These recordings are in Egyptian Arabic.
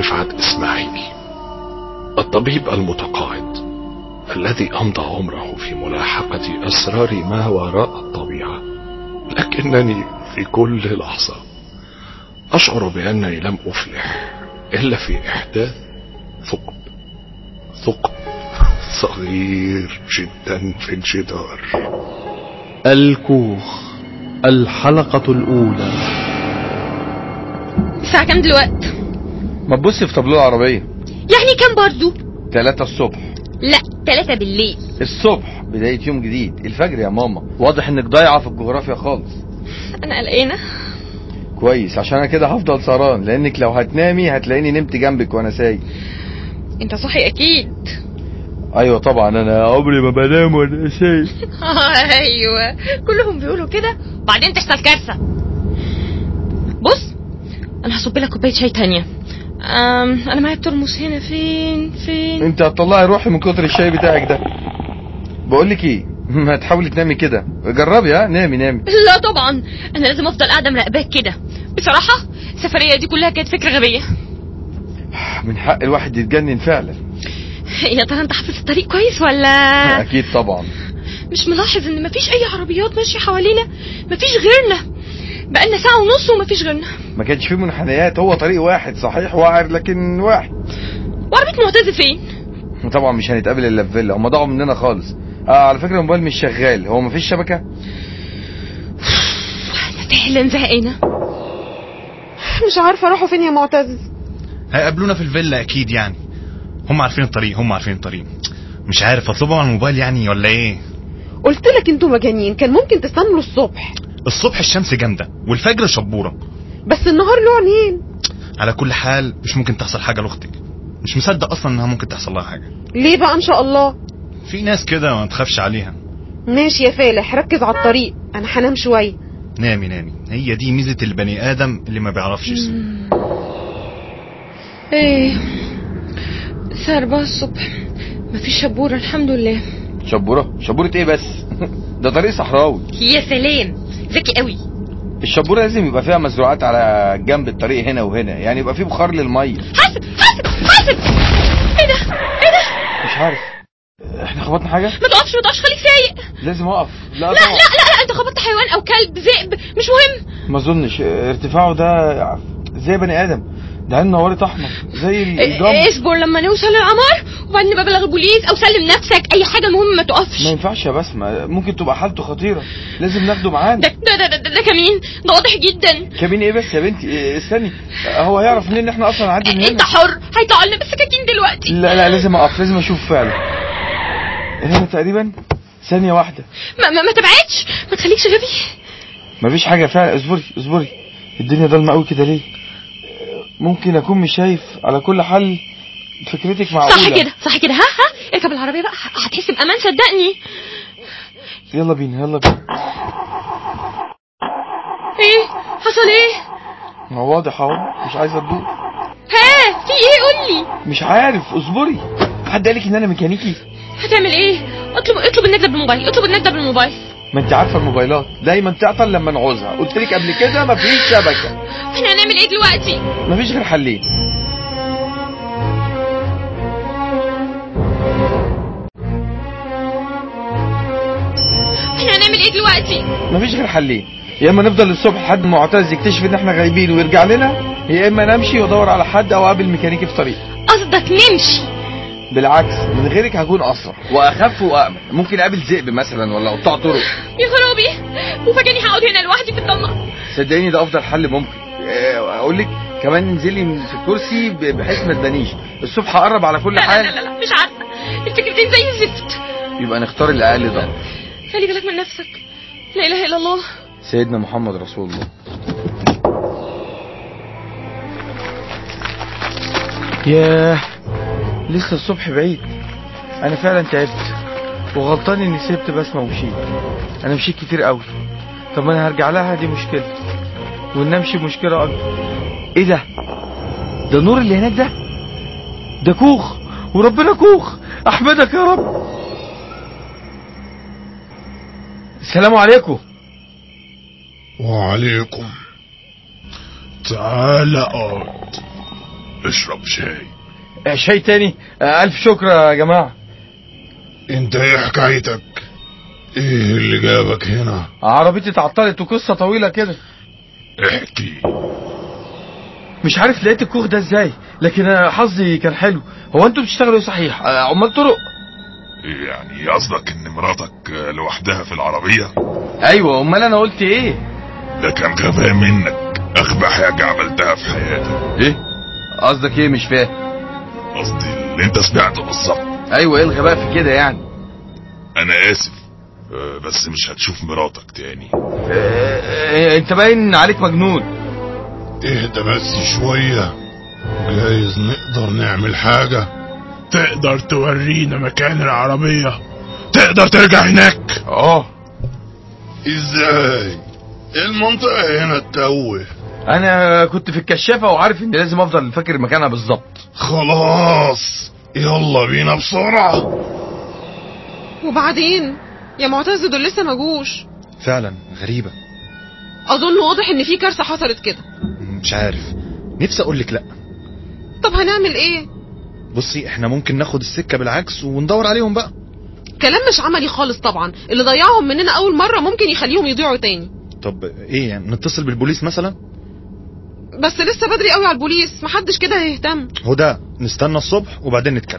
رفعت إسماعيل الطبيب المتقاعد الذي أمضى عمره في ملاحقة أسرار ما وراء الطبيعة لكنني في كل لحظة أشعر بأنني لم أفلح إلا في إحداث ثقب ثقب صغير جدا في الجدار الكوخ الحلقة الأولى الساعة كام دلوقت؟ ما تبصي في طابلوه العربية يعني كام برضو؟ تلاتة الصبح لا تلاتة بالليل الصبح بداية يوم جديد الفجر يا ماما واضح انك ضايعة في الجغرافيا خالص أنا قلقانة كويس عشان انا كده هفضل سهران لانك لو هتنامي هتلاقيني نمت جنبك وانا سايق أنت صاحي أكيد ايوه طبعا انا عمري ما بنام وانا سايق أيوة كلهم بيقولوا كده وبعدين تحصل كارثة بص أنا هصب لك كوباية شاي تانية أم أنا معايا الترمس هنا فين فين انت هتطلعي روحي من كتر الشاي بتاعك ده بقول لك ايه ما تحاولي تنامي كده جربي ها نامي نامي لا طبعا أنا لازم أفضل قاعدة مراقباك كده بصراحة السفرية دي كلها كانت فكرة غبية من حق الواحد يتجنن فعلا يا ترى أنت حافظ الطريق كويس ولا اكيد طبعا مش ملاحظ ان مفيش اي عربيات ماشيه حوالينا مفيش غيرنا بقالنا ساعه ونص ومفيش غيرنا ما كانش فيه منحنيات هو طريق واحد صحيح واعر لكن واحد وعربيه معتز فين طبعا مش هنتقابل الا في فيلا هم ضاعوا مننا خالص آه على فكره الموبايل مش شغال هو مفيش شبكه انا فعلا زهقانه مش عارفة راحوا فين يا معتز هيقابلونا في الفيلا اكيد يعني هم عارفين الطريق هم عارفين الطريق مش عارف اطلبهم على الموبايل يعني ولا ايه قلت لك انتوا مجانين كان ممكن تستنوا الصبح الصبح الشمس جامده والفجر شبوره بس النهار له عينين على كل حال مش ممكن تحصل حاجه لاختك مش مصدق اصلا انها ممكن تحصل لها حاجه ليه بقى ان شاء الله في ناس كده ما تخافش عليها ماشي يا فالح ركز على الطريق انا هنام شوية نامي نامي هي دي ميزه البني ادم اللي ما بيعرفش يسيب ايه الساعه 4 الصبح مفيش شبوره الحمد لله شبوره شبوره ايه بس ده طريق صحراوي يا سلام ذكي قوي الشبوره لازم يبقى فيها مزروعات على جنب الطريق هنا وهنا يعني يبقى فيه بخار للميه حاسب حاسب حاسب ايه ده ايه ده مش عارف احنا خبطنا حاجه ما تقفش ما تقفش خليك سايق لازم اقف لا لا لا طبعا لا لا انت خبطت حيوان او كلب ذئب مش مهم ما اظنش ارتفاعه ده زي بني ادم ده عين نورت احمر زي الجمر إيه، اصبر لما نوصل للعمار وبعدين نبقى بلغ البوليس او سلم نفسك اي حاجه المهم ما تقفش ما ينفعش يا بسمة ممكن تبقى حالته خطيرة لازم ناخده معانا ده ده ده, ده, ده كمين ده واضح جدا كابين ايه بس يا بنتي إيه، استني هو هيعرف منين ان احنا اصلا عدي من انت هنا حر هيطلع لنا بالسكاكين دلوقتي لا لا لازم اقف لازم اشوف فعلا هنا تقريبا ثانية واحدة ما, ما, ما تبعدش ما تخليكش غبي مفيش حاجة فعلا اصبري اصبري الدنيا ضلمة قوي كده ليه ممكن اكون مش شايف على كل حال فكرتك معقولة صح كده صح كده ها ها اركب العربيه بقى هتحس بامان صدقني يلا بينا يلا بينا ايه حصل ايه ما هو واضح اهو مش عايزة تدور ها في ايه قول لي مش عارف اصبري حد قالك ان انا ميكانيكي هتعمل ايه اطلب اطلب النجده بالموبايل اطلب النجده بالموبايل ما انت عارفه الموبايلات دايما تعطل لما نعوزها قلت لك قبل كده مفيش شبكه احنا هنعمل ايه دلوقتي مفيش غير حلين احنا هنعمل ايه دلوقتي مفيش غير حلين يا اما نفضل الصبح لحد ما معتز يكتشف ان احنا غايبين ويرجع لنا يا اما نمشي وادور على حد او اقابل ميكانيكي في طريق قصدك نمشي بالعكس من غيرك هكون اسرع واخف وامن ممكن اقابل ذئب مثلا ولا قطاع طرق يا خرابي وفاكرني هقعد هنا لوحدي في الضلمه صدقيني ده افضل حل ممكن اه، اقول لك كمان انزلي من في الكرسي ب- بحيث ما تبانيش الصبح قرب على كل لا لا حال لا لا مش عارفه الفكرتين زي الزفت يبقى نختار الاقل ضرر خلي بالك من نفسك لا اله الا الله سيدنا محمد رسول الله ياه لسه الصبح بعيد انا فعلا تعبت وغلطان اني سبت بسمة ومشيت انا مشيت كتير قوي طب ما انا هرجع لها دي مشكلة وان امشي مشكلة اكبر ايه ده ده النور اللي هناك ده ده كوخ وربنا كوخ احمدك يا رب السلام عليكم وعليكم تعال اقعد اشرب شاي آه، شاي تاني آه، الف شكر يا جماعه انت ايه حكايتك ايه اللي جابك هنا عربيتي اتعطلت وقصه طويله كده احكي مش عارف لقيت الكوخ ده ازاي لكن أنا حظي كان حلو هو انتوا بتشتغلوا ايه صحيح آه، عمال طرق يعني قصدك ان مراتك لوحدها في العربية ايوه امال انا قلت ايه ده كان غباء منك اخبى حاجة عملتها في حياتك ايه قصدك ايه مش فاهم قصدي اللي انت سمعته بالظبط ايوه ايه الغباء في كده يعني انا اسف آه، بس مش هتشوف مراتك تاني آه، آه، انت باين عليك مجنون اهدى بس شوية جايز نقدر نعمل حاجة تقدر تورينا مكان العربية تقدر ترجع هناك اه ازاي المنطقة هنا تتوه انا كنت في الكشافه وعارف اني لازم افضل فاكر مكانها بالظبط خلاص يلا بينا بسرعة وبعدين يا معتز دول لسه ما جوش فعلا غريبة اظن واضح ان في كارثه حصلت كده مش عارف نفسي اقول لك لا طب هنعمل ايه بصي احنا ممكن ناخد السكة بالعكس وندور عليهم بقى كلام مش عملي خالص طبعا اللي ضيعهم مننا اول مره ممكن يخليهم يضيعوا تاني طب ايه يعني نتصل بالبوليس مثلا بس لسه بدري قوي على البوليس محدش كده هيهتم هدى نستنى الصبح وبعدين نتكلم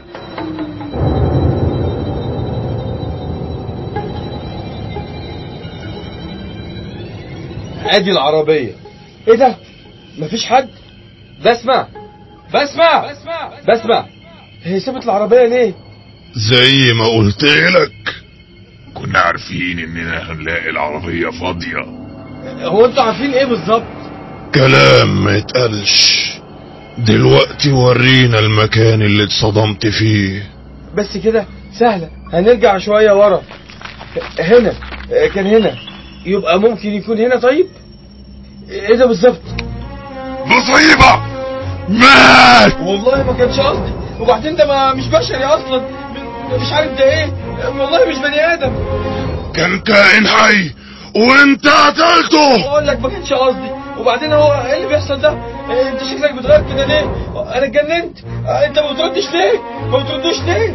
ادي العربيه ايه ده مفيش حد بسمع بسمع بسمع هي سابت العربيه ليه زي ما قلت لك كنا عارفين اننا هنلاقي العربية فاضية هو انتوا عارفين ايه بالظبط كلام ما يتقالش دلوقتي ورينا المكان اللي اتصدمت فيه بس كده سهله هنرجع شويه ورا هنا كان هنا يبقى ممكن يكون هنا طيب ايه ده بالظبط مصيبة مات والله ما كانش قصدي وبعدين ده ما مش بشري اصلا م- مش عارف ده ايه والله مش بني ادم كان كائن حي وانت قتلته بقول لك ما كانش قصدي وبعدين هو ايه اللي بيحصل ده إيه انت شكلك بتغير كده ليه انا اتجننت آه، انت ما بتردش ليه ما بتردوش ليه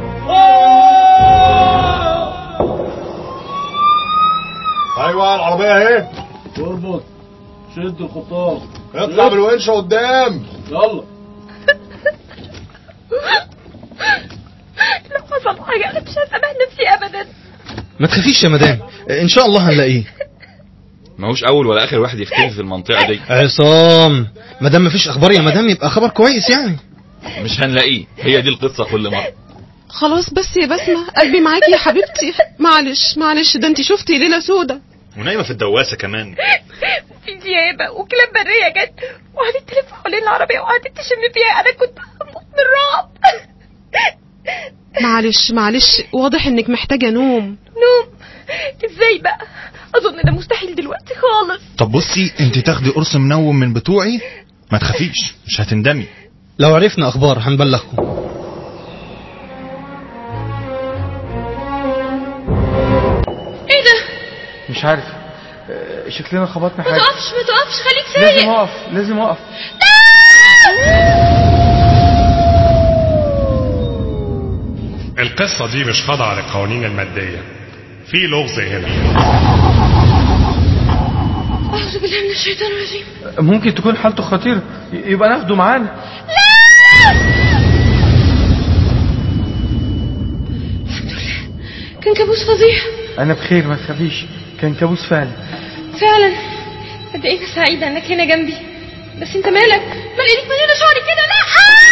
آه! ايوه العربيه اهي اربط شد الخطاف اطلع بالونشه قدام يلا لو حصل حاجة أنا مش هسامح نفسي أبدا ما تخافيش يا مدام ان شاء الله هنلاقيه ماهوش اول ولا اخر واحد يختفي في المنطقه دي عصام ما دام مفيش اخبار يا مدام يبقى خبر كويس يعني مش هنلاقيه هي دي القصه كل مره خلاص بس يا بسمه قلبي معاكي يا حبيبتي معلش معلش ده انت شفتي ليله سودة ونايمه في الدواسه كمان في ديابة وكلاب برية جت وقعدت تلف حوالين العربية وقعدت تشم فيها أنا كنت هموت من الرعب معلش معلش واضح انك محتاجه نوم نوم ازاي بقى أظن ده مستحيل دلوقتي خالص طب بصي انت تاخدي قرص منوم من بتوعي ما تخافيش مش هتندمي لو عرفنا اخبار هنبلغكم ايه ده مش عارف آه، شكلنا خبطنا ما حاجه تقفش ما تقفش خليك لازم سايق اقف لازم اقف القصة دي مش خاضعة للقوانين المادية في لغز هنا أعوذ بالله من الشيطان الرجيم ممكن تكون حالته خطيره ي- يبقى ناخده معانا كان كابوس فظيع انا بخير ما تخافيش كان كابوس فعلا فعلا قد ايه أنا سعيدة انك هنا جنبي بس انت مالك مال ايديك من هنا شعري كده لا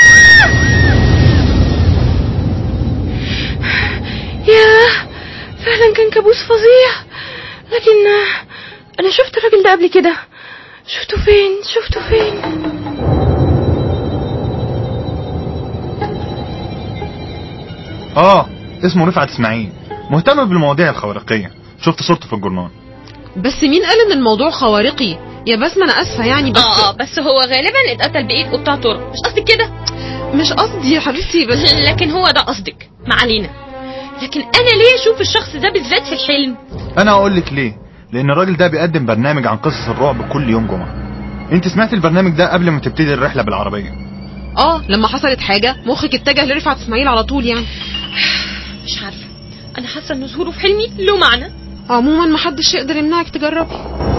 يا فعلا كان كابوس فظيع لكن آه، انا شفت الراجل ده قبل كده شفته فين شفته فين اه اسمه رفعت اسماعيل مهتم بالمواضيع الخوارقيه شفت صورته في الجورنال بس مين قال ان الموضوع خوارقي يا بسمه انا اسفه يعني بس اه بس هو غالبا اتقتل بايد قطاع طرق مش قصدك كده مش قصدي يا حبيبتي بس لكن هو ده قصدك ما علينا لكن انا ليه اشوف الشخص ده بالذات في الحلم انا اقول لك ليه لان الراجل ده بيقدم برنامج عن قصص الرعب كل يوم جمعه انت سمعت البرنامج ده قبل ما تبتدي الرحله بالعربيه اه لما حصلت حاجه مخك اتجه لرفعت اسماعيل على طول يعني مش عارفه انا حاسه ان ظهوره في حلمي له معنى عموما محدش يقدر يمنعك تجربي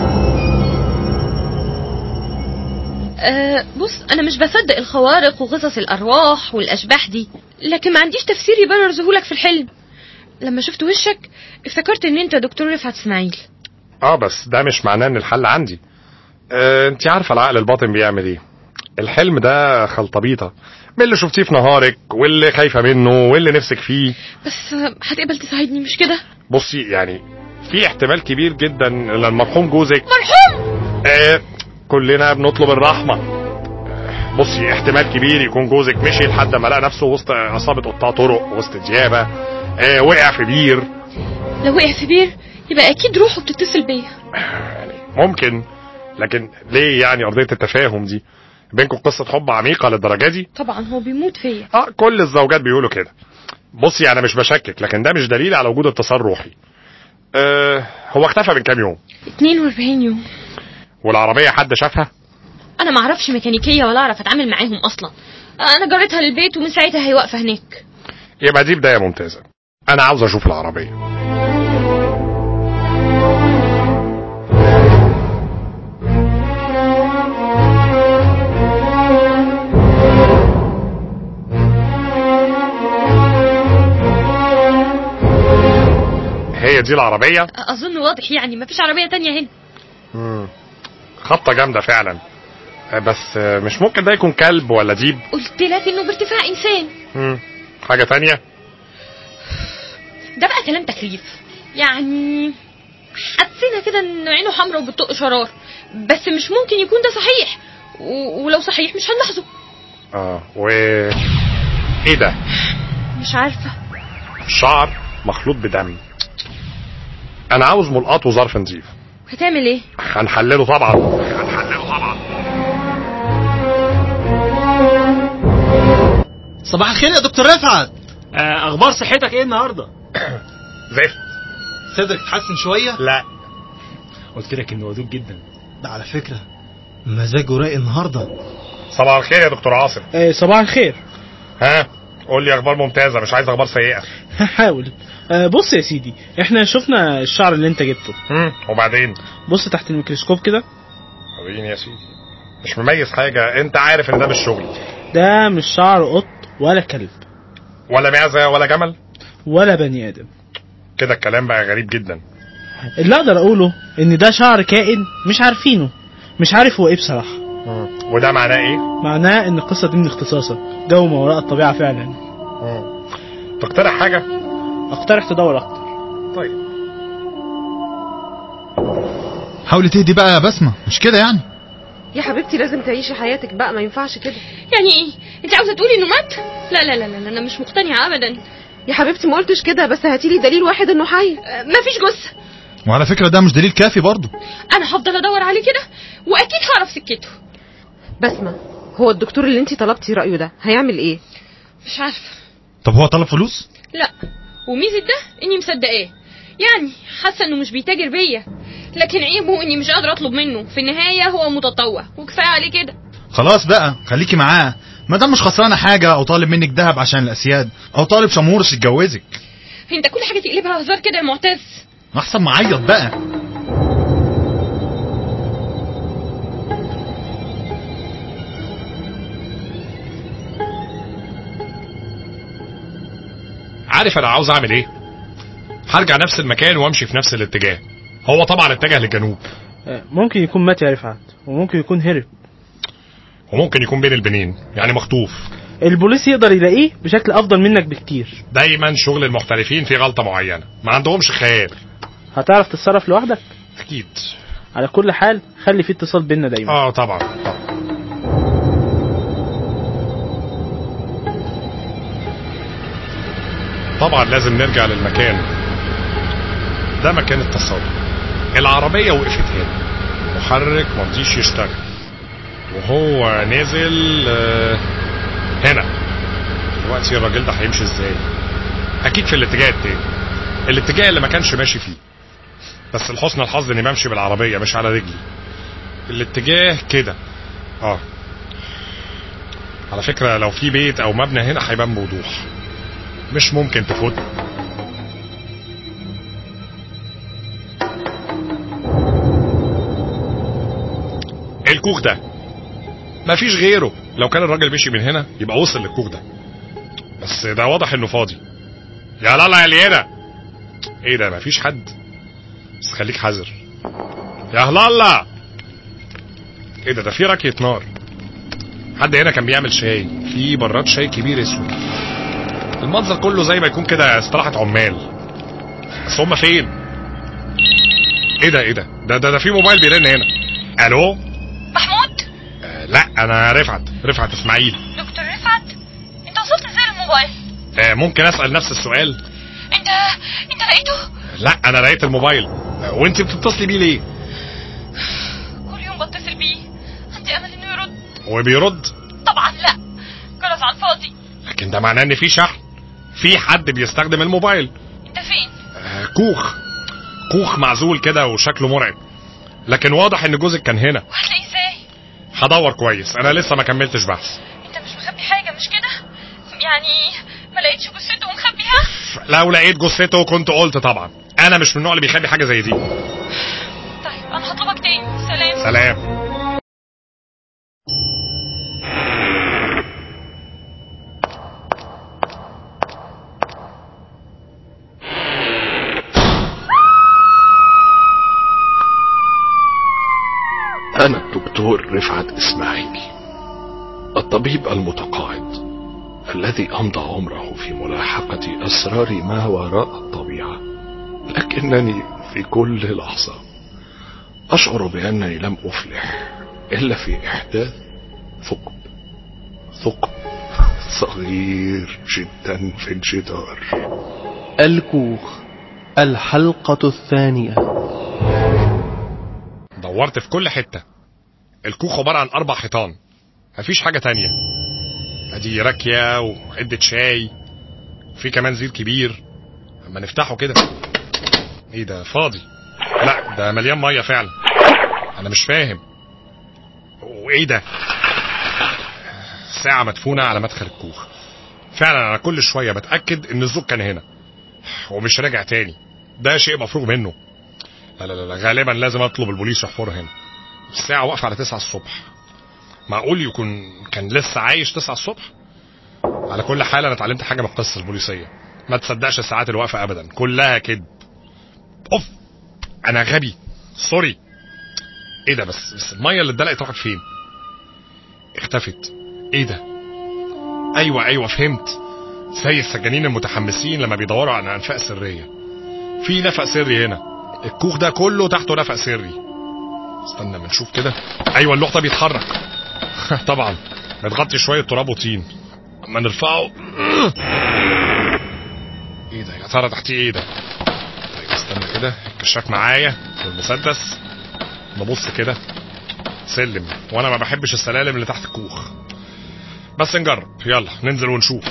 أه بص انا مش بصدق الخوارق وقصص الارواح والاشباح دي لكن ما عنديش تفسير يبرر ظهورك في الحلم لما شفت وشك افتكرت ان انت دكتور رفعت اسماعيل اه بس ده مش معناه ان الحل عندي آه انت عارفه العقل الباطن بيعمل ايه الحلم ده خلطبيطه من اللي شفتيه في نهارك واللي خايفه منه واللي نفسك فيه بس آه، هتقبل تساعدني مش كده بصي يعني في احتمال كبير جدا ان المرحوم جوزك مرحوم آه كلنا بنطلب الرحمه آه، بصي احتمال كبير يكون جوزك مشي لحد ما لقى نفسه وسط عصابه قطاع طرق وسط ديابه آه وقع في بير لو وقع في بير يبقى اكيد روحه بتتصل بيا ممكن لكن ليه يعني ارضيه التفاهم دي بينكم قصه حب عميقه للدرجه دي طبعا هو بيموت فيا اه كل الزوجات بيقولوا كده بصي انا مش بشكك لكن ده مش دليل على وجود اتصال روحي آه هو اختفى من كام يوم 42 يوم والعربيه حد شافها انا ما اعرفش ميكانيكيه ولا اعرف اتعامل معاهم اصلا انا جريتها للبيت ومن ساعتها هي واقفه هناك يبقى دي بدايه ممتازه انا عاوز اشوف العربيه هي دي العربيه اظن واضح يعني مفيش عربيه تانية هنا مم. خبطه جامده فعلا آه، بس آه، مش ممكن ده يكون كلب ولا ديب قلت لك انه بارتفاع انسان مم. حاجه تانية ده بقى كلام تكليف يعني حسينا كده ان عينه حمراء وبتطق شرار بس مش ممكن يكون ده صحيح و... ولو صحيح مش هنلاحظه اه و ايه ده مش عارفه شعر مخلوط بدم انا عاوز ملقط وظرف نظيف هتعمل ايه هنحلله طبعا هنحلله طبعا صباح الخير يا دكتور رفعت آه، اخبار صحتك ايه النهارده زفت صدرك اتحسن شويه لا قلت لك انه ودود جدا ده على فكره مزاجه رايق النهارده صباح الخير يا دكتور عاصم آه، صباح الخير ها قول لي اخبار ممتازه مش عايز اخبار سيئه هحاول آه، بص يا سيدي احنا شفنا الشعر اللي انت جبته مم. وبعدين بص تحت الميكروسكوب كده وريني يا سيدي مش مميز حاجه انت عارف ان ده مش شغلي ده مش شعر قط ولا كلب ولا معزه ولا جمل ولا بني ادم كده الكلام بقى غريب جدا اللي اقدر اقوله ان ده شعر كائن مش عارفينه مش عارف هو ايه بصراحه مم. وده معناه ايه معناه ان القصه دي من اختصاصك جو ما وراء الطبيعه فعلا مم. تقترح حاجه اقترح تدور اكتر طيب حاولي تهدي بقى يا بسمه مش كده يعني يا حبيبتي لازم تعيشي حياتك بقى ما ينفعش كده يعني ايه انت عاوزه تقولي انه مات لا لا لا لا انا مش مقتنعه ابدا يا حبيبتي ما قلتش كده بس هاتيلي دليل واحد انه حي آه، مفيش جثه وعلى فكره ده مش دليل كافي برضه انا هفضل ادور عليه كده واكيد هعرف سكته بسمة هو الدكتور اللي انت طلبتي رأيه ده هيعمل ايه مش عارفه طب هو طلب فلوس لا وميزه ده اني مصدقاه يعني حاسه انه مش بيتاجر بيا لكن عيبه اني مش قادره اطلب منه في النهايه هو متطوع وكفايه عليه كده خلاص بقى خليكي معاه ما دام مش خسرانه حاجه او طالب منك ذهب عشان الاسياد او طالب شمورش يتجوزك انت كل حاجه تقلبها هزار كده يا معتز احسن ما اعيط بقى عارف انا عاوز اعمل ايه هرجع نفس المكان وامشي في نفس الاتجاه هو طبعا اتجه للجنوب آه، ممكن يكون مات يا رفعت وممكن يكون هرب وممكن يكون بين البنين يعني مخطوف البوليس يقدر يلاقيه بشكل افضل منك بكتير دايما شغل المحترفين في غلطه معينه ما عندهمش خيال هتعرف تتصرف لوحدك اكيد على كل حال خلي في اتصال بينا دايما اه طبعا طبعا طبعا لازم نرجع للمكان ده مكان التصور العربية وقفت هنا محرك مرضيش يشتغل وهو نازل آه، هنا دلوقتي الراجل ده هيمشي ازاي اكيد في الاتجاه التاني الاتجاه اللي ما كانش ماشي فيه بس لحسن الحظ اني بمشي بالعربية مش على رجلي الاتجاه كده اه على فكرة لو في بيت او مبنى هنا هيبان بوضوح مش ممكن تفوت الكوخ ده مفيش غيره لو كان الراجل مشي من هنا يبقى وصل للكوخ ده بس ده واضح انه فاضي يا لالا يا لينا ايه ده مفيش حد بس خليك حذر يا هلالا ايه ده ده في راكية نار حد هنا كان بيعمل شاي في براد شاي كبير اسود المنظر كله زي ما يكون كده استراحة عمال بس هما فين ايه ده ايه ده ده ده, ده في موبايل بيرن هنا الو محمود آه لا انا رفعت رفعت اسماعيل دكتور رفعت انت وصلت ازاي للموبايل آه ممكن اسال نفس السؤال انت انت لقيته لا انا لقيت الموبايل آه وانت بتتصلي بيه ليه كل يوم بتصل بيه عندي امل انه يرد وبيرد طبعا لا جرس على الفاضي لكن ده معناه ان في شحن في حد بيستخدم الموبايل انت فين آه كوخ كوخ معزول كده وشكله مرعب لكن واضح ان جوزك كان هنا وهتلاقيه ازاي هدور كويس انا لسه ما كملتش بحث انت مش مخبي حاجه مش كده يعني ما لقيتش جثته ومخبيها لو لقيت جثته كنت قلت طبعا انا مش من النوع اللي بيخبي حاجه زي دي طيب انا هطلبك تاني سلام سلام أنا الدكتور رفعت إسماعيل الطبيب المتقاعد الذي أمضى عمره في ملاحقة أسرار ما وراء الطبيعة لكنني في كل لحظة أشعر بأنني لم أفلح إلا في إحداث ثقب ثقب صغير جدا في الجدار الكوخ الحلقة الثانية دورت في كل حتة الكوخ عبارة عن أربع حيطان مفيش حاجة تانية ادي راكية وعدة شاي في كمان زير كبير اما نفتحه كده ايه ده فاضي لا ده مليان مية فعلا انا مش فاهم وايه ده ساعة مدفونة على مدخل الكوخ فعلا انا كل شوية بتأكد ان الزوج كان هنا ومش راجع تاني ده شيء مفروغ منه لا لا لا غالبا لازم اطلب البوليس يحفرها هنا الساعة واقفة على 9 الصبح معقول يكون كان لسه عايش 9 الصبح على كل حال انا اتعلمت حاجة من القصة البوليسية ما تصدقش الساعات الواقفة ابدا كلها كذب اوف انا غبي سوري ايه ده بس بس المية اللي اتدلقت راحت فين اختفت ايه ده ايوه ايوه فهمت زي السجانين المتحمسين لما بيدوروا على انفاق سرية في نفق سري هنا الكوخ ده كله تحته نفق سري استنى ما نشوف كده ايوه اللوح ده بيتحرك طبعا متغطي شويه تراب وطين اما نرفعه ايه ده يا ترى تحتيه ايه ده طيب استنى كده الكشاف معايا والمسدس نبص كده سلم وانا ما بحبش السلالم اللي تحت الكوخ بس نجرب يلا ننزل ونشوف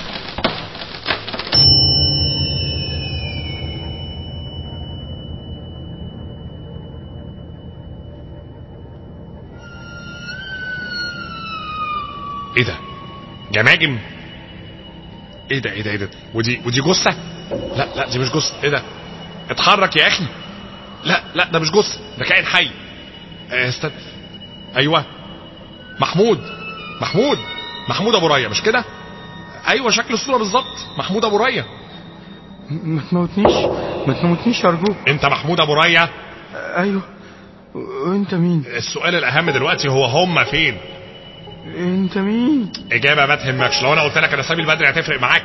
ايه ده جماجم ايه ده ايه ده ايه ده ودي ودي جثه لا لا دي مش جثه ايه ده اتحرك يا اخي لا لا ده مش جثه ده كائن حي اه، استنى ايوه محمود محمود محمود ابو ريا مش كده ايوه شكل الصوره بالظبط محمود ابو ريا ما تموتنيش ما تموتنيش ارجوك انت محمود ابو ريا ايوه وانت مين السؤال الاهم دلوقتي هو هم فين انت مين اجابه ما تهمكش لو انا قلت لك انا سامي البدري هتفرق معاك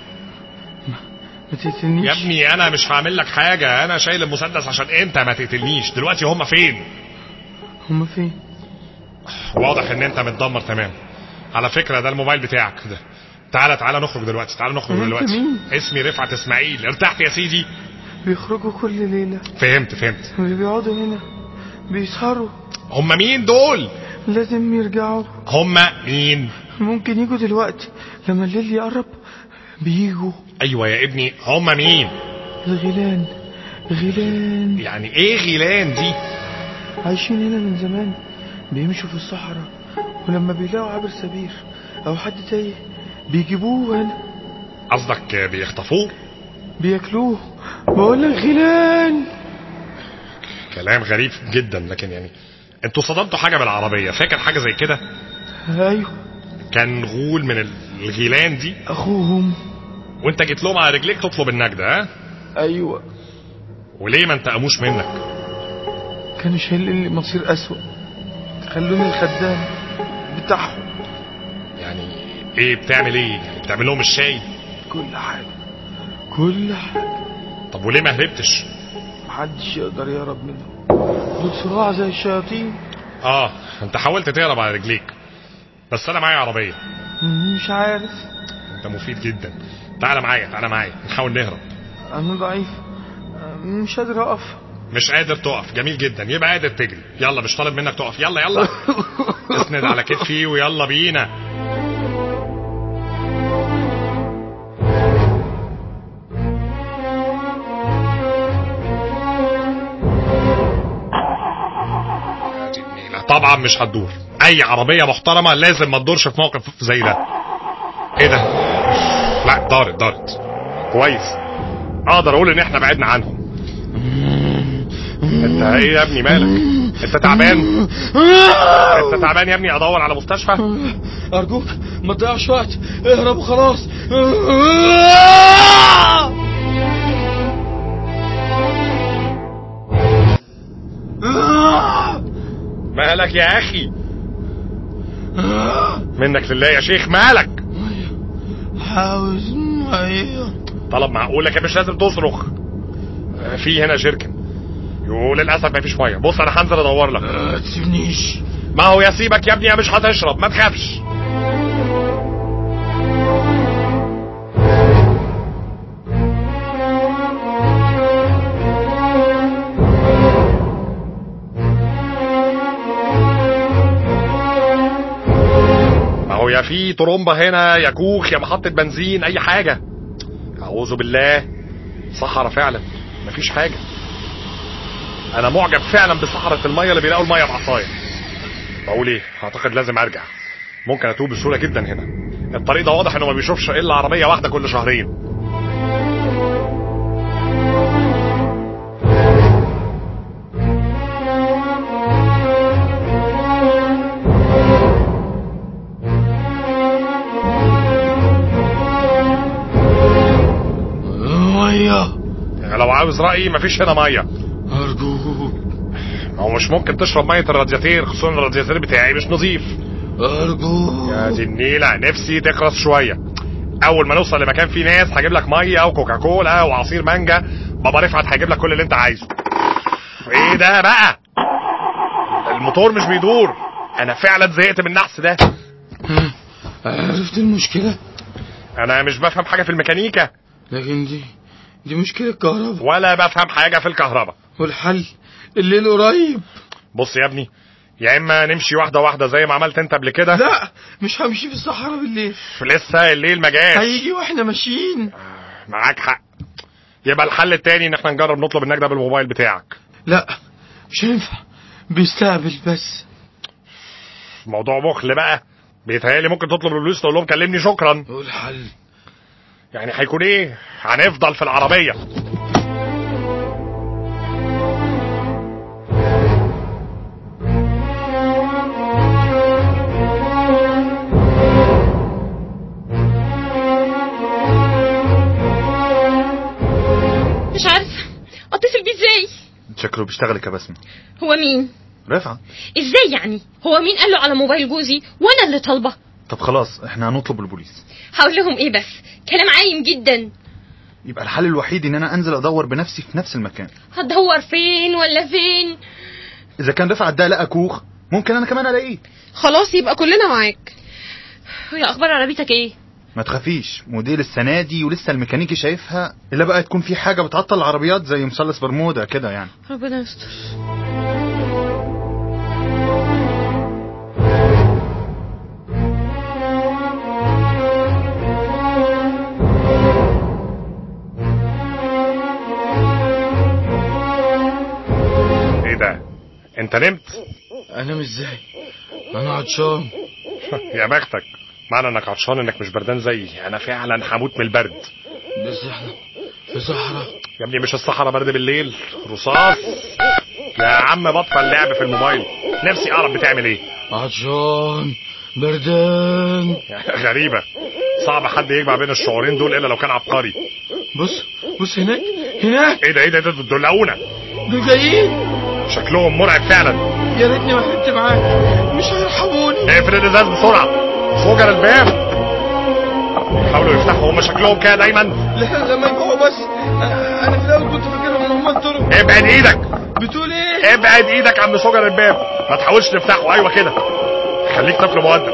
ما تقتلنيش يا ابني انا مش هعمل لك حاجه انا شايل المسدس عشان انت ما تقتلنيش دلوقتي هم فين هما فين واضح ان انت متدمر تمام على فكره ده الموبايل بتاعك ده تعالى تعالى نخرج دلوقتي تعالى نخرج انت دلوقتي مين؟ اسمي رفعت اسماعيل ارتحت يا سيدي بيخرجوا كل ليلة فهمت فهمت وبيقعدوا هنا بيسهروا هم مين دول لازم يرجعوا هم مين ممكن يجوا دلوقتي لما الليل يقرب بيجوا ايوه يا ابني هم مين الغيلان غيلان يعني ايه غيلان دي عايشين هنا من زمان بيمشوا في الصحراء ولما بيلاقوا عابر سبيل او حد تايه بيجيبوه هنا قصدك بيخطفوه بياكلوه بقول لك غيلان كلام غريب جدا لكن يعني انتوا صدمتوا حاجه بالعربيه فاكر حاجه زي كده ايوه كان غول من الغيلان دي اخوهم وانت جيت لهم على رجليك تطلب النجده ها ايوه وليه ما انتقموش منك كانوا شايلين لي مصير اسوأ خلوني الخدام بتاعهم يعني ايه بتعمل ايه يعني بتعمل لهم الشاي كل حاجه كل حاجه طب وليه ما هربتش محدش يقدر يهرب منهم دول صراع زي الشياطين اه انت حاولت تهرب على رجليك بس انا معايا عربيه مش عارف انت مفيد جدا تعالى معايا تعالى معايا نحاول نهرب انا ضعيف مش قادر اقف مش قادر تقف جميل جدا يبقى قادر تجري يلا مش طالب منك تقف يلا يلا اسند على كتفي ويلا بينا طبعا مش هتدور اي عربيه محترمه لازم ما تدورش في موقف زي ده ايه ده لا دارت دارت كويس اقدر اقول ان احنا بعدنا عنهم انت ايه يا ابني مالك انت تعبان انت تعبان يا ابني ادور على مستشفى ارجوك ما تضيعش وقت اهرب وخلاص مالك يا اخي منك لله يا شيخ مالك عاوز ميه طلب معقول لك مش لازم تصرخ في هنا جيركن وللاسف مفيش ميه بص انا هنزل ادور لك ما تسيبنيش ما هو يا سيبك يا ابني يا مش هتشرب ما تخافش ما هو يا في طرمبة هنا يا كوخ يا محطة بنزين أي حاجة أعوذ بالله صحراء فعلا مفيش حاجة أنا معجب فعلا بصحراء المية اللي بيلاقوا المية بعصاية بقول إيه أعتقد لازم أرجع ممكن أتوب بسهولة جدا هنا الطريق ده واضح إنه ما بيشوفش إلا عربية واحدة كل شهرين ميه يعني لو عاوز رأيي مفيش هنا مية ارجوك ما هو مش ممكن تشرب مية الرادياتير خصوصا الرادياتير بتاعي مش نظيف ارجوك يا دي النيلة نفسي تخلص شوية أول ما نوصل لمكان فيه ناس هجيب لك مية وكوكاكولا وعصير مانجا بابا رفعت هيجيب لك كل اللي أنت عايزه إيه ده بقى؟ الموتور مش بيدور أنا فعلا زهقت من النحس ده عرفت المشكلة أنا مش بفهم حاجة في الميكانيكا لكن دي دي مشكلة كهرباء ولا بفهم حاجة في الكهرباء والحل الليل قريب بص يا ابني يا اما نمشي واحده واحده زي ما عملت انت قبل كده لا مش همشي في الصحراء بالليل لسه الليل ما جاش هيجي واحنا ماشيين معاك حق يبقى الحل التاني ان احنا نجرب نطلب النجده بالموبايل بتاعك لا مش هينفع بيستقبل بس موضوع مخل بقى بيتهيألي ممكن تطلب الفلوس تقول لهم كلمني شكرا والحل يعني هيكون ايه هنفضل في العربيه مش عارفه اتصل بيه ازاي شكله بيشتغلك يا بسمة هو مين رفعت ازاي يعني هو مين قال له على موبايل جوزي وانا اللي طالبه طب خلاص احنا هنطلب البوليس هقول لهم ايه بس كلام عايم جدا يبقى الحل الوحيد ان انا انزل ادور بنفسي في نفس المكان هتدور فين ولا فين اذا كان رفعت ده لقى كوخ ممكن انا كمان الاقيه خلاص يبقى كلنا معاك ويا اخبار عربيتك ايه ما تخافيش موديل السنه دي ولسه الميكانيكي شايفها الا بقى تكون في حاجه بتعطل العربيات زي مثلث برمودا كده يعني ربنا يستر ايه ده انت نمت انام ازاي انا عطشان يا بختك معنى انك عطشان انك مش بردان زيي انا فعلا هموت من البرد بس احنا في صحراء يا ابني مش الصحراء برد بالليل رصاص يا عم بطل لعب في الموبايل نفسي اعرف بتعمل ايه عطشان بردان غريبة صعب حد يجمع بين الشعورين دول الا لو كان عبقري بص بص هناك هناك ايه ده ايه ده ده دول لقونا دول جايين شكلهم مرعب فعلا يا ريتني ما حلت معاك مش هيرحموني اقفل الازاز بسرعة فوجر الباب يحاولوا يفتحوا هم شكلهم كده دايما لا لما يبقوا بس انا أنا في الاول كنت فاكرهم ان هم الطرق ابعد ايدك بتقول ايه ابعد ايدك عم سجر الباب ما تحاولش تفتحه ايوه كده خليك طفل مؤدب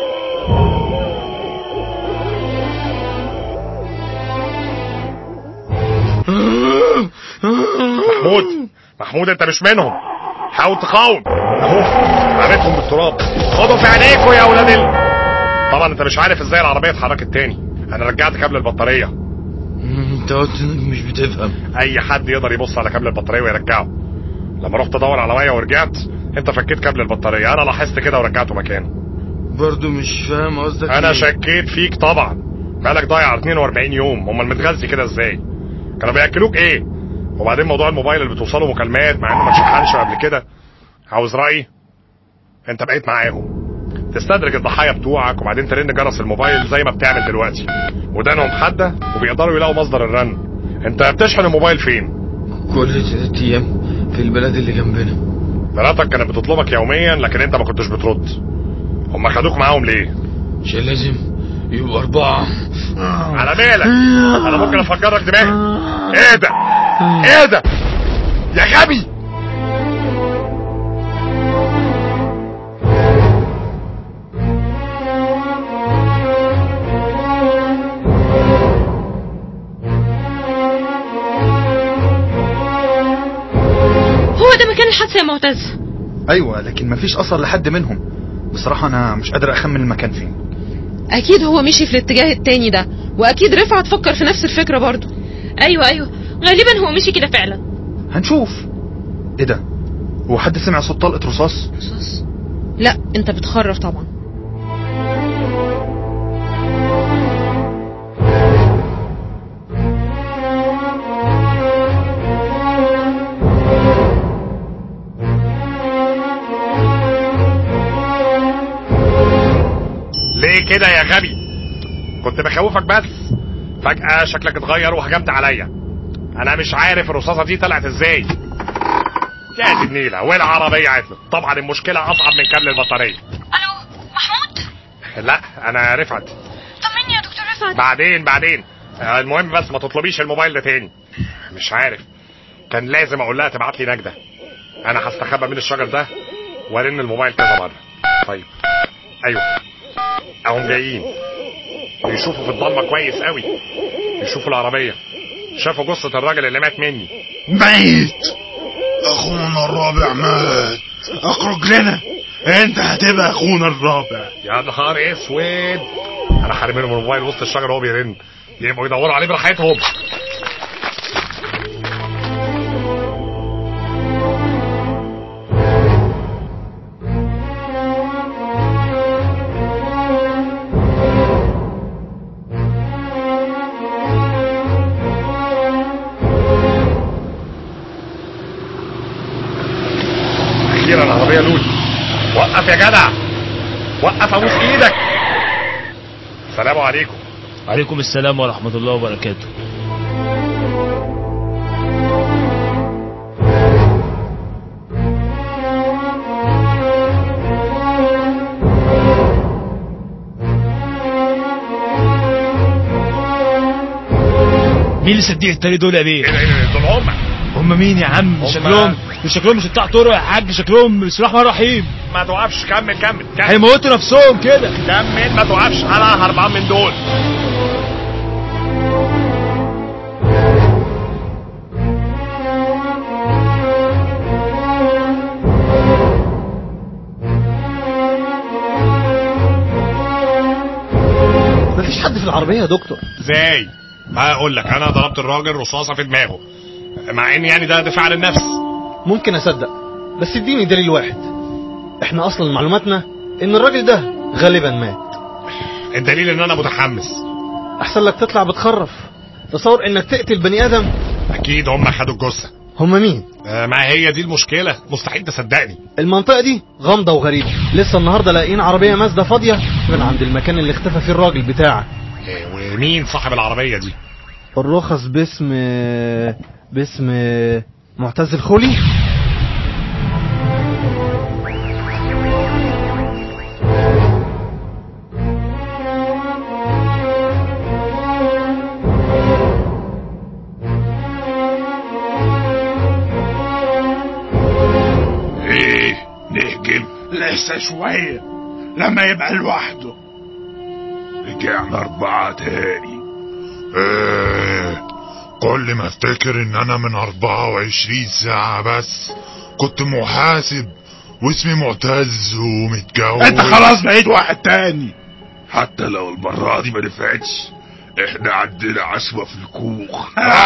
محمود محمود انت مش منهم حاول تقاوم اهو عرفتهم بالتراب خدوا في عينيكوا يا اولاد ال... طبعا انت مش عارف ازاي العربيه اتحركت تاني انا رجعت كابل البطاريه انت قلت انك مش بتفهم اي حد يقدر يبص على كابل البطاريه ويرجعه لما رحت ادور على ميه ورجعت انت فكيت كابل البطاريه انا لاحظت كده ورجعته مكانه برضو مش فاهم قصدك انا إيه. شكيت فيك طبعا بقالك ضايع 42 يوم امال متغذي كده ازاي كانوا بياكلوك ايه وبعدين موضوع الموبايل اللي بتوصله مكالمات مع انه ما اتشحنش قبل كده عاوز رايي انت بقيت معاهم تستدرج الضحايا بتوعك وبعدين ترن جرس الموبايل زي ما بتعمل دلوقتي ودانهم حاده وبيقدروا يلاقوا مصدر الرن انت بتشحن الموبايل فين كل تلات ايام في البلد اللي جنبنا مراتك كانت بتطلبك يوميا لكن انت ما كنتش بترد هم خدوك معاهم ليه عشان لازم يبقوا أربعة على مالك انا ممكن افجرك دماغي ايه ده ايه ده يا غبي هو ده مكان الحادثة يا معتز ايوه لكن مفيش اثر لحد منهم بصراحه انا مش قادر اخمن المكان فين اكيد هو مشي في الاتجاه التاني ده واكيد رفعت فكر في نفس الفكره برضه ايوه ايوه غالبا هو مشي كده فعلا هنشوف ايه ده هو حد سمع صوت طلقه رصاص رصاص لا انت بتخرف طبعا ليه كده يا غبي كنت بخوفك بس فجأة شكلك اتغير وهجمت عليا انا مش عارف الرصاصة دي طلعت ازاي يا دي النيلة والعربية عطلت طبعا المشكلة اصعب من كابل البطارية الو محمود لا انا رفعت طمني يا دكتور رفعت بعدين بعدين آه، المهم بس ما تطلبيش الموبايل ده تاني مش عارف كان لازم اقول لها تبعت لي نجدة انا هستخبى من الشجر ده وارن الموبايل كذا مرة طيب ايوه اهم جايين بيشوفوا في الضلمة كويس قوي بيشوفوا العربية شافوا جثة الراجل اللي مات مني ميت اخونا الرابع مات اخرج لنا انت هتبقى اخونا الرابع يا نهار اسود انا حارم لهم الموبايل وسط الشجر وهو بيرن يبقوا يدوروا عليه براحتهم اخيرا العربيه لول وقف يا جدع وقف ابوس ايدك السلام عليكم عليكم السلام ورحمة الله وبركاته مين اللي صديق التاني دول يا بيه؟ ايه ده ايه ده دول هم هم مين يا عم؟ هم- شكلهم شكلهم مش بتاع طرق يا حاج شكلهم بسم الله الرحمن الرحيم ما توقفش كمل كمل كمل هيموتوا نفسهم كده كمل ما توقفش انا هربان من دول مفيش حد في العربية يا دكتور ازاي ما اقول لك انا ضربت الراجل رصاصه في دماغه مع ان يعني ده دفاع عن النفس ممكن اصدق بس اديني دليل واحد احنا اصلا معلوماتنا ان الراجل ده غالبا مات الدليل ان انا متحمس احسن لك تطلع بتخرف تصور انك تقتل بني ادم اكيد هم خدوا الجثه هم مين آه، ما هي دي المشكله مستحيل تصدقني المنطقه دي غامضه وغريبه لسه النهارده لاقيين عربيه مازدا فاضيه من عند المكان اللي اختفى فيه الراجل بتاعك آه، ومين صاحب العربيه دي الرخص باسم باسم معتز الخولي ايه نهجم لسه شوية لما يبقى لوحده رجعنا أربعة تاني ايه كل ما افتكر ان انا من 24 ساعة بس كنت محاسب واسمي معتز ومتجوز انت خلاص بقيت واحد تاني حتى لو المرة دي ما نفعتش احنا عندنا عشوة في الكوخ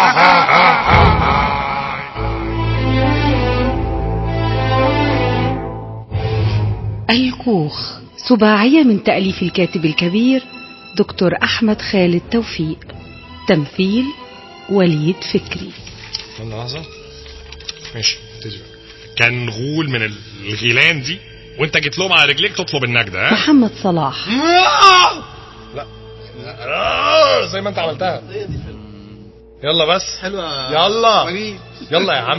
الكوخ سباعية من تأليف الكاتب الكبير دكتور أحمد خالد توفيق تمثيل وليد فكري استنى لحظه ماشي ابتدي بقى. كان غول من الغيلان دي وانت جيت لهم على رجليك تطلب النجده ها محمد صلاح لا آه، زي ما انت عملتها يلا بس حلوه يلا يلا يا عم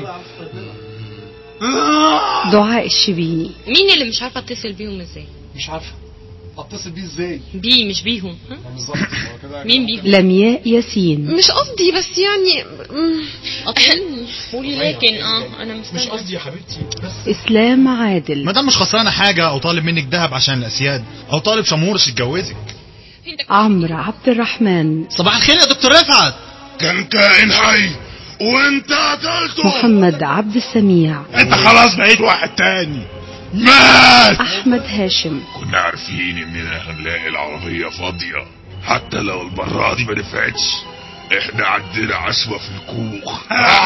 دعاء الشبيني مين اللي مش عارفه اتصل بيهم ازاي مش عارفه اتصل بيه ازاي بي مش بيهم ها؟ بالظبط هو كده مين بيهم لمياء ياسين مش قصدي بس يعني مم، قطعني قولي لكن اه انا مستنيه مش قصدي يا حبيبتي بس إسلام عادل ما دام مش خسرانه حاجه او طالب منك ذهب عشان الاسياد او طالب شمورش يتجوزك عمرو عبد الرحمن صباح الخير يا دكتور رفعت كان كائن حي وانت قتلته محمد عبد السميع انت خلاص بقيت واحد تاني مات أحمد هاشم كنا عارفين اننا هنلاقي العربية فاضية حتى لو المرة دي ما نفعتش احنا عندنا عشوة في الكوخ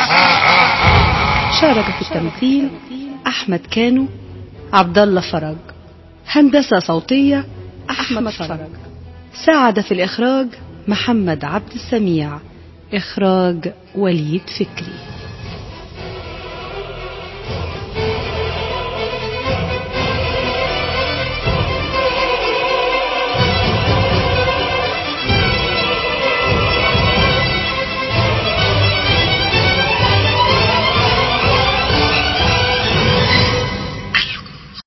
شارك في التمثيل أحمد كانو عبد الله فرج هندسة صوتية أحمد فرج ساعد في الإخراج محمد عبد السميع إخراج وليد فكري